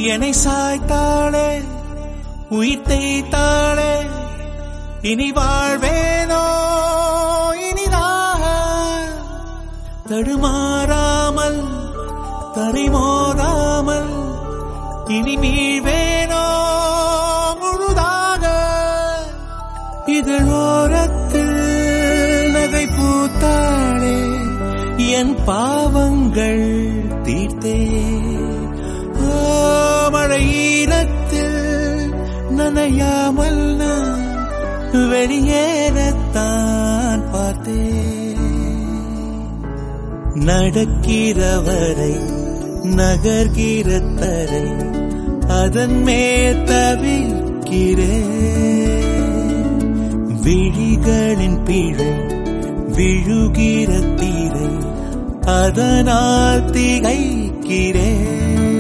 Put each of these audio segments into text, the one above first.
என்னை சாய்த்தாளே உயிர் தேய்த்தாளே இனி வாழ்வேனோ இனிதாக தடுமாறாமல் தரிமோதாமல் இனி மீழ்வேனோ முழுதாக இதழோரத்தில் நகை பூத்தாளே என் பாவங்கள் தீர்த்தே ஓ, மழையீரத்தில் நனையாமல் நான் வெளியேறத்தான் பார்த்தேன் நடக்கிறவரை நகர்கிற தரை அதன் மேல் தவிர்க்கிறேன் விழிகளின் பிழை விழுகிற தீரை அதனால் திகைக்கிறேன்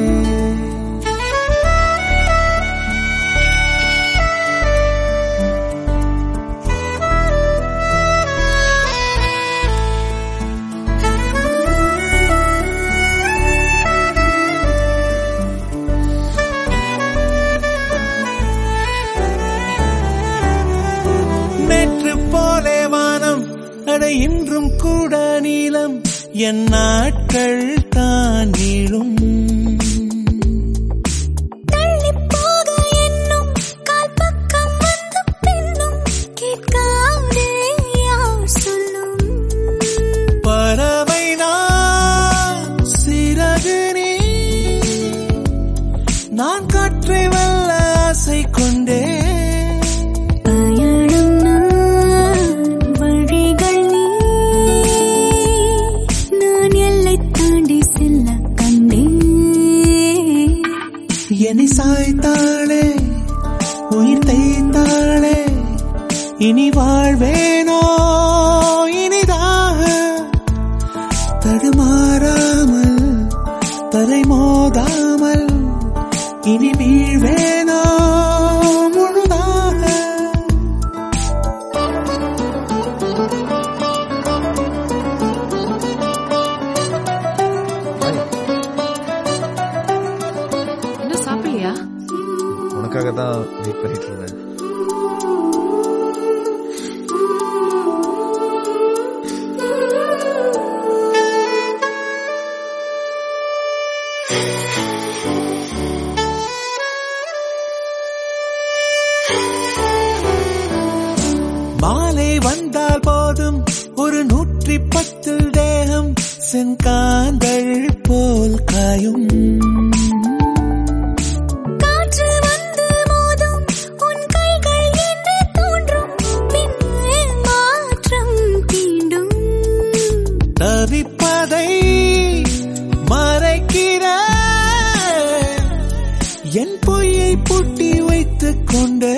நேற்று போலே வானம் அட இன்றும் கூட நீளம் என் நாட்கள் தான் நீளும் தள்ளிப் போக என்னும் கால் பக்கம் வந்து பின்னும் கேட்காதே யார் சொல்லும் பறவை நான் சிறகு நீ நான் காற்றை வெல்ல ஆசை கொண்டே பயணம் நான் வழிகள் நீ நான் எல்லை தாண்டி செல்ல கண்டேன் என்னை சாய்த்தாளே உயிர் தைத்தாளே இனி வாழ்வேனோ இனிதாக தடுமாறாமல் தரை மோதாமல் இனி வீழ்வேனோ முழுதாக இன்னும் சாப்பிடலையா உனக்காக தான் வெயிட் பண்ணிட்டு இருந்தேன் மாலை வந்தால் போதும் ஒரு நூற்றி பத்தில் தேகம் செங்காந்தள் போல் காயும் காற்று வந்து மோதும் உன் கைகள் என்ன தோன்றும் பின்னே மாற்றம் தீண்டும் தவிப்பதை மறைக்கிற என் பொய்யை பூட்டி வைத்துக் கொண்டு